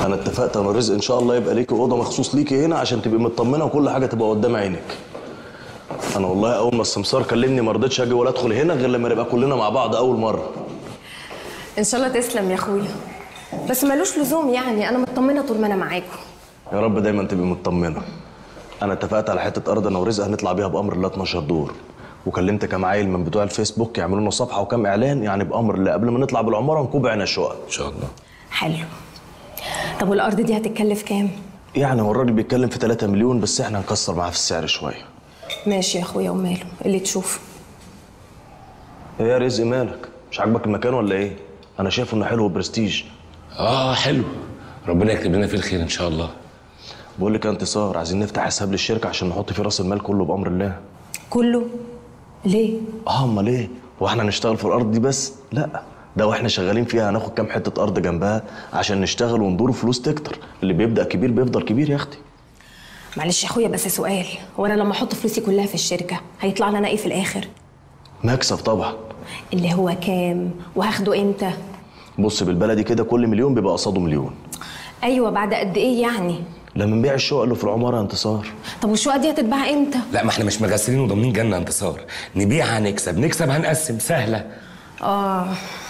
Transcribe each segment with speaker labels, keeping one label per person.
Speaker 1: انا اتفقت انا رزق ان شاء الله يبقى ليكي اوضه مخصوص ليكي هنا عشان تبقي مطمنه وكل حاجه تبقى قدام عينك انا والله اول ما السمسار كلمني ما رضيتش اجي ولا ادخل هنا غير لما نبقى كلنا مع بعض اول مره
Speaker 2: ان شاء الله تسلم يا اخويا بس ملوش لزوم يعني انا مطمنه طول ما انا معاكم
Speaker 1: يا رب دايما تبقي مطمنه انا اتفقت على حته ارض انا ورزق هنطلع بيها بامر الله 12 دور وكلمت كام عيل من بتوع الفيسبوك يعملوا لنا صفحه وكام اعلان يعني بامر الله قبل ما نطلع بالعماره نكوب عنا الشقق
Speaker 3: ان شاء الله
Speaker 2: حلو طب والارض دي هتتكلف كام
Speaker 1: يعني هو الراجل بيتكلم في 3 مليون بس احنا هنكسر معاه في السعر شويه
Speaker 2: ماشي يا اخويا وماله اللي تشوفه
Speaker 1: ايه يا رزق مالك مش عاجبك المكان ولا ايه انا شايف انه حلو وبرستيج
Speaker 3: اه حلو ربنا يكتب لنا فيه الخير ان شاء الله
Speaker 1: بقول لك يا انتصار عايزين نفتح حساب للشركه عشان نحط فيه راس المال كله بامر الله
Speaker 2: كله ليه
Speaker 1: اه امال ايه هو احنا هنشتغل في الارض دي بس لا ده واحنا شغالين فيها هناخد كام حته ارض جنبها عشان نشتغل وندور فلوس تكتر اللي بيبدا كبير بيفضل كبير يا اختي
Speaker 2: معلش يا اخويا بس سؤال هو انا لما احط فلوسي كلها في الشركه هيطلع لنا ايه في الاخر
Speaker 1: مكسب طبعا
Speaker 2: اللي هو كام وهاخده امتى
Speaker 1: بص بالبلدي كده كل مليون بيبقى قصاده مليون
Speaker 2: ايوه بعد قد ايه يعني
Speaker 1: لما نبيع الشقق اللي في العماره يا انتصار
Speaker 2: طب والشقه دي هتتباع امتى
Speaker 3: لا ما احنا مش مغسلين وضامنين جنه انتصار نبيع هنكسب نكسب هنقسم سهله
Speaker 2: اه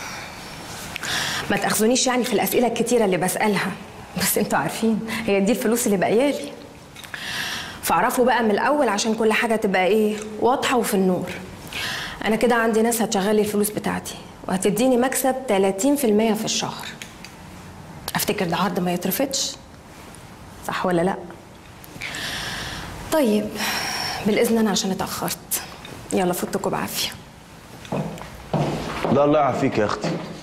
Speaker 2: ما تاخذونيش يعني في الاسئله الكتيره اللي بسالها بس انتوا عارفين هي دي الفلوس اللي باقيالي فاعرفوا بقى من الاول عشان كل حاجه تبقى ايه واضحه وفي النور انا كده عندي ناس هتشغل لي الفلوس بتاعتي وهتديني مكسب 30% في الشهر افتكر ده عرض ما يترفضش صح ولا لا طيب بالاذن انا عشان اتاخرت يلا فوتكم بعافيه
Speaker 1: لا الله يعافيك يا اختي